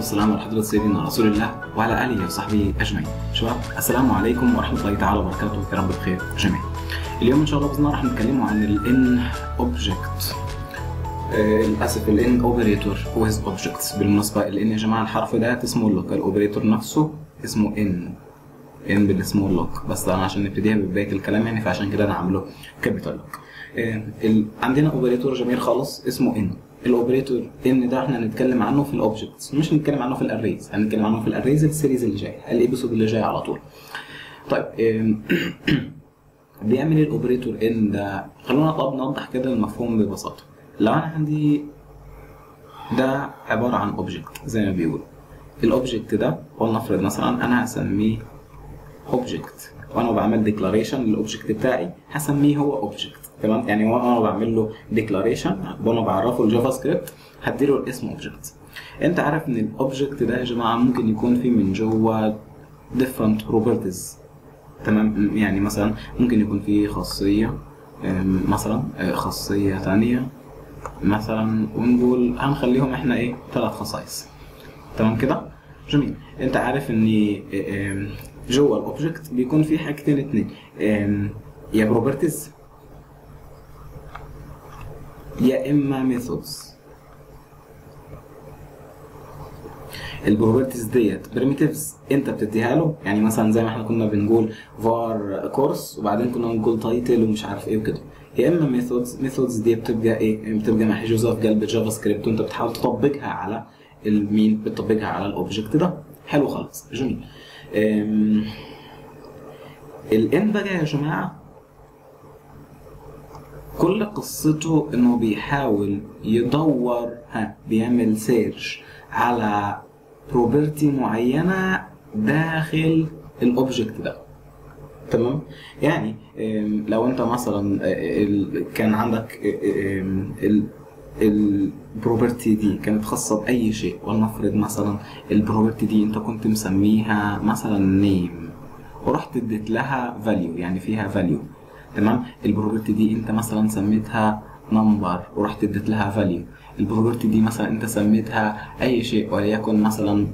والسلام على حضرة سيدنا رسول الله وعلى آله وصحبه أجمعين. شباب السلام عليكم ورحمة الله تعالى وبركاته يا رب بخير جميعا. اليوم إن شاء الله بإذن الله راح نتكلموا عن ال N object. آه، للأسف ال N operator with objects بالمناسبة ال N يا جماعة الحرف ده اسمه اللوك الأوبريتور نفسه اسمه N N بالاسمه اللوك بس أنا عشان نبتديها ببداية الكلام يعني فعشان كده أنا عامله كابيتال لوك. آه، ال- عندنا اوبريتور جميل خالص اسمه ان الاوبريتور ان ده احنا هنتكلم عنه في الاوبجكتس مش هنتكلم عنه في الاريز هنتكلم عنه في الاريز السيريز اللي جاي الابيسود اللي جاي على طول طيب آم، بيعمل ايه الاوبريتور ان ده خلونا طب نوضح كده المفهوم ببساطه لو انا عندي ده عباره عن اوبجكت زي ما بيقولوا الاوبجكت ده ولنفرض مثلا انا هسميه اوبجكت وانا بعمل ديكلاريشن للاوبجكت بتاعي هسميه هو اوبجكت تمام يعني وانا بعمل له ديكلاريشن وانا بعرفه الجافا سكريبت هديله الاسم اوبجكت انت عارف ان الاوبجكت ده يا جماعه ممكن يكون فيه من جوه different properties تمام يعني مثلا ممكن يكون فيه خاصيه أم، مثلا آه، خاصيه ثانيه مثلا ونقول هنخليهم احنا ايه ثلاث خصائص تمام كده جميل انت عارف ان ام، جوه الاوبجكت بيكون في حاجتين اتنين ام، يا بروبرتيز يا اما ميثودز البروبرتيز ديت بريميتيفز انت بتديها له يعني مثلا زي ما احنا كنا بنقول فار كورس وبعدين كنا بنقول تايتل ومش عارف ايه وكده يا اما ميثودز ميثودز دي بتبقى ايه بتبقى محجوزه في قلب جافا سكريبت وانت بتحاول تطبقها على المين بتطبقها على الاوبجكت ده حلو خالص جميل الان بقى يا جماعه كل قصته انه بيحاول يدور ها بيعمل سيرش على بروبرتي معينه داخل الاوبجكت ده تمام يعني آم، لو انت مثلا آه، ال- كان عندك البروبرتي دي كانت خاصه باي شيء ولنفرض مثلا البروبرتي دي انت كنت مسميها مثلا نيم ورحت اديت لها فاليو يعني فيها فاليو تمام البروبرتي دي انت مثلا سميتها نمبر ورحت اديت لها فاليو البروبرتي دي مثلا انت سميتها اي شيء وليكن مثلا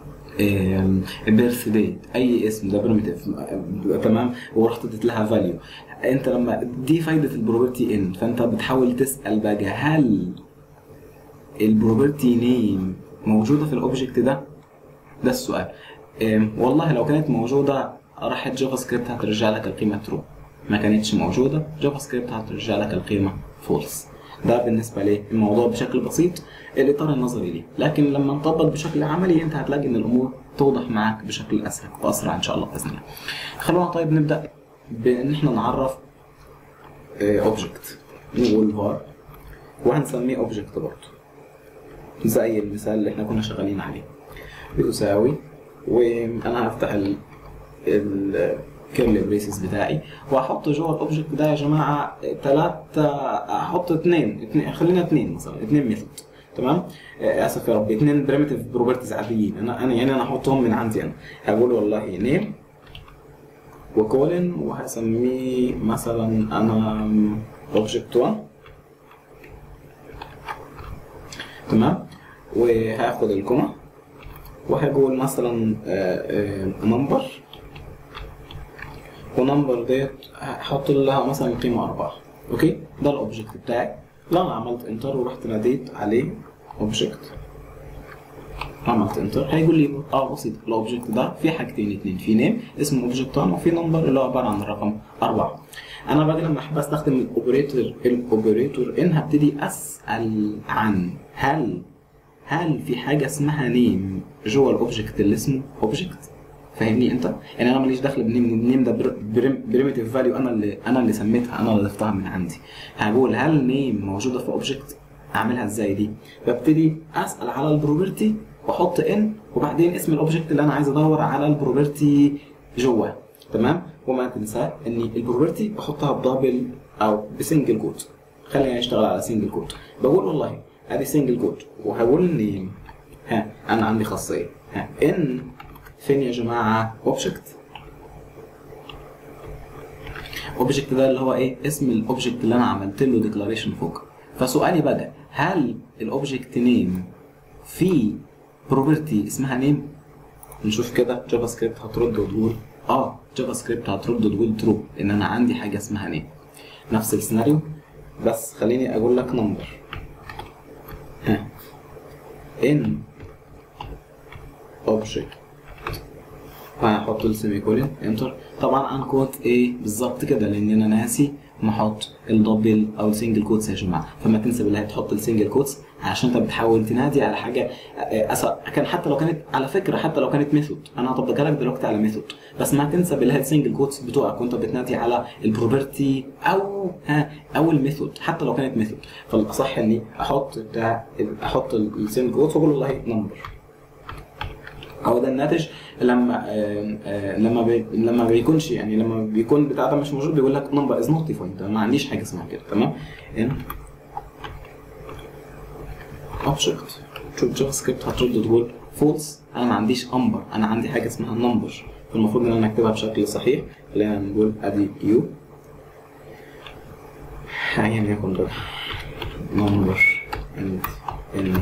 بيرث ديت اي اسم ده بريمتيف تمام ورحت اديت لها فاليو انت لما دي فايده البروبرتي ان فانت بتحاول تسال بقى هل البروبرتي نيم موجوده في الاوبجكت ده ده السؤال أم، والله لو كانت موجوده راحت جافا سكريبت هترجع لك القيمه ترو ما كانتش موجوده جافا سكريبت هترجع لك القيمه فولس ده بالنسبه ليه الموضوع بشكل بسيط الاطار النظري ليه لكن لما نطبق بشكل عملي انت هتلاقي ان الامور توضح معاك بشكل اسهل واسرع ان شاء الله باذن الله خلونا طيب نبدا بان احنا نعرف اوبجكت نقول var وهنسميه اوبجكت برضه زي المثال اللي احنا كنا شغالين عليه بيساوي وانا هفتح ال الكيرلي بريسز بتاعي واحط جوه الاوبجكت ده يا جماعه ثلاثة احط اثنين اثنين خلينا اثنين مثلا اثنين ميثود تمام آه، اسف يا رب اثنين بريمتيف بروبرتيز عاديين انا انا يعني انا احطهم من عندي انا هقول والله نيم وكولن وهسميه مثلا انا اوبجكت 1 تمام وهاخد الكوما وهقول مثلا نمبر ونمبر ديت هحط لها مثلا قيمه أربعة اوكي ده الاوبجكت بتاعي لو انا عملت انتر ورحت ناديت عليه اوبجكت عملت انتر هيقول لي اه بسيط الاوبجكت ده في حاجتين اتنين في نيم اسمه اوبجكت 1 وفي نمبر اللي هو عباره عن الرقم أربعة انا بقى لما احب استخدم الاوبريتور الاوبريتور ان هبتدي اسال عن هل هل في حاجه اسمها نيم جوه الاوبجكت اللي اسمه اوبجكت فاهمني انت يعني انا ماليش دخل بنيم النيم ده بريمتيف فاليو انا اللي انا اللي سميتها انا اللي ضفتها من عندي هقول هل نيم موجوده في اوبجكت اعملها ازاي دي ببتدي اسال على البروبرتي واحط ان وبعدين اسم الاوبجكت اللي انا عايز ادور على البروبرتي جوه تمام وما تنسى ان البروبرتي بحطها بدبل او بسنجل كوت خلينا نشتغل على سنجل كوت بقول والله ادي سنجل كوت وهقول ان ها انا عندي خاصيه ها ان فين يا جماعه اوبجكت اوبجكت ده اللي هو ايه اسم الاوبجكت اللي انا عملت له ديكلاريشن فوق فسؤالي بقى هل الاوبجكت نيم في بروبرتي اسمها نيم نشوف كده جافا سكريبت هترد وتقول اه جافا سكريبت هترد وتقول ترو ان انا عندي حاجه اسمها نيم نفس السيناريو بس خليني اقول لك نمبر ها ان اوبجكت وهحط السيمي كولين انتر طبعا انكوت ايه بالظبط كده لان انا ناسي ما احط الدبل او السنجل كوتس يا جماعه فما تنسى بالله تحط السنجل كوتس عشان انت بتحاول تنادي على حاجه أسا كان حتى لو كانت على فكره حتى لو كانت ميثود انا هطبقها لك دلوقتي على ميثود بس ما تنسى بالله السنجل كوتس بتوعك وانت بتنادي على البروبرتي او ها او الميثود حتى لو كانت ميثود فالاصح اني احط بتاع احط السنجل كوتس واقول والله نمبر هو ده الناتج لما آه آه لما بي لما بيكونش يعني لما بيكون بتاع ده مش موجود بيقول لك نمبر از نوت ديفايند ما عنديش حاجه اسمها كده تمام ان اوبجكت شوف جافا سكريبت هترد تقول فولس انا ما عنديش امبر انا عندي حاجه اسمها نمبر فالمفروض ان انا اكتبها بشكل صحيح خلينا نقول ادي يو ايا يكن بقى نمبر ان ان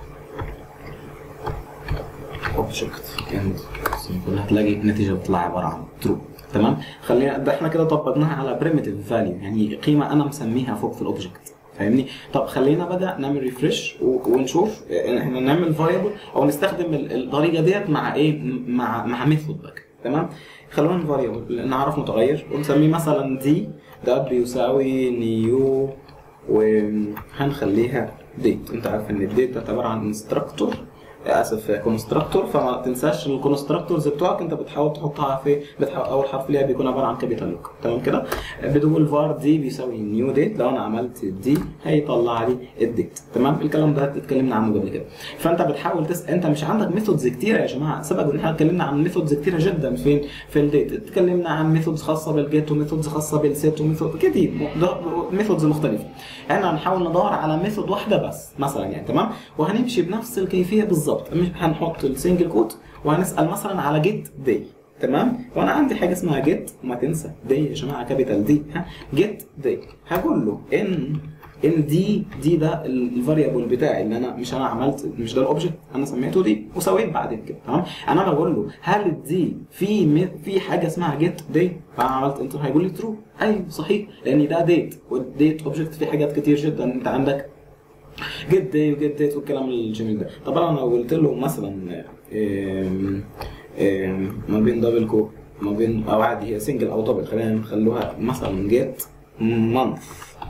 اوبجكت اند هتلاقي النتيجه بتطلع عباره عن ترو تمام خلينا ده احنا كده طبقناها على بريمتيف فاليو يعني قيمه انا مسميها فوق في الاوبجكت فاهمني طب خلينا بقى نعمل ريفرش ونشوف احنا نعمل فاريبل او نستخدم الطريقه ديت مع ايه مع مع ميثود بقى تمام خلونا فاريبل نعرف متغير ونسميه مثلا دي ده بيساوي نيو وهنخليها ديت انت عارف ان الديت ده عباره عن انستراكتور اسف كونستراكتور فما تنساش الكونستراكتورز بتوعك انت بتحاول تحطها في بتحاول اول حرف ليها بيكون عباره عن كابيتال لوك تمام كده بتقول فار دي بيساوي نيو ديت لو انا عملت دي هيطلع لي الديت تمام الكلام ده اتكلمنا عنه قبل كده فانت بتحاول تس... انت مش عندك ميثودز كتيره يا جماعه سبق ان احنا اتكلمنا عن ميثودز كتيره جدا فين في الديت اتكلمنا عن ميثودز خاصه بالجيت وميثودز خاصه بالسيت وميثود كتير ميثودز مختلفه احنا هنحاول ندور على ميثود واحده بس مثلا يعني تمام وهنمشي بنفس الكيفيه بالظبط مش هنحط السنجل كوت وهنسال مثلا على جيت دي تمام وانا عندي حاجه اسمها جيت وما تنسى دي يا جماعه كابيتال دي ها جيت دي هقول له ان ان دي دي ده الفاريبل بتاعي اللي انا مش انا عملت مش ده الاوبجكت انا سميته دي وسويت بعدين كده تمام انا بقول له هل دي في في حاجه اسمها جيت دي فانا عملت انتر هيقول لي ترو ايوه صحيح لان ده ديت والديت اوبجكت فيه حاجات كتير جدا انت عندك جيت دي وجيت ديت والكلام الجميل ده طبعا انا قلت له مثلا آم آم ما بين دبل كو ما بين او عادي هي سنجل او دبل خلينا نخلوها مثلا جيت مانث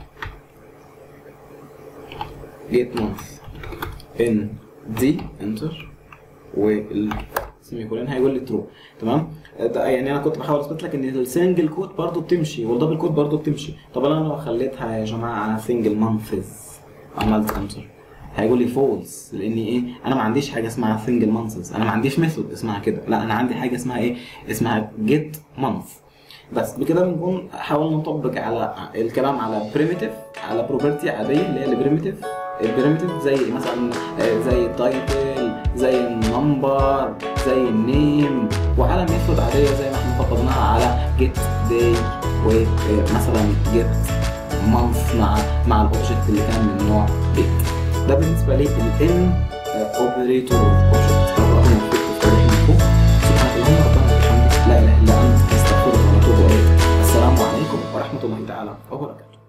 جيت مانث ان دي انتر والسيمي كولين هيقول لي ترو تمام ده يعني انا كنت بحاول اثبت لك ان السنجل كود برضو بتمشي والدبل كود برضو بتمشي طب انا لو خليتها يا جماعه سنجل مانثز عملت انتر هيقول لي فولس لان ايه انا ما عنديش حاجه اسمها سنجل مانثز انا ما عنديش ميثود اسمها كده لا انا عندي حاجه اسمها ايه اسمها جيت مانث بس بكده بنكون حاولنا نطبق على الكلام على بريميتيف على بروبرتي عاديه اللي هي البريميتيف البريميتيف زي مثلا زي التايتل زي النمبر زي النيم وعلى ميثود عاديه زي ما احنا طبقناها على جيت داي ومثلا جيت مانث مع مع الاوبجكت اللي كان من نوع ديت ده بالنسبه لي الان اوبريتور اوبجكت ربنا يوفقكم في طريق المفهوم سبحانك اللهم ربنا وبحمدك لا اله الا انت نستغفرك ونتوب اليك السلام عليكم ورحمه الله تعالى وبركاته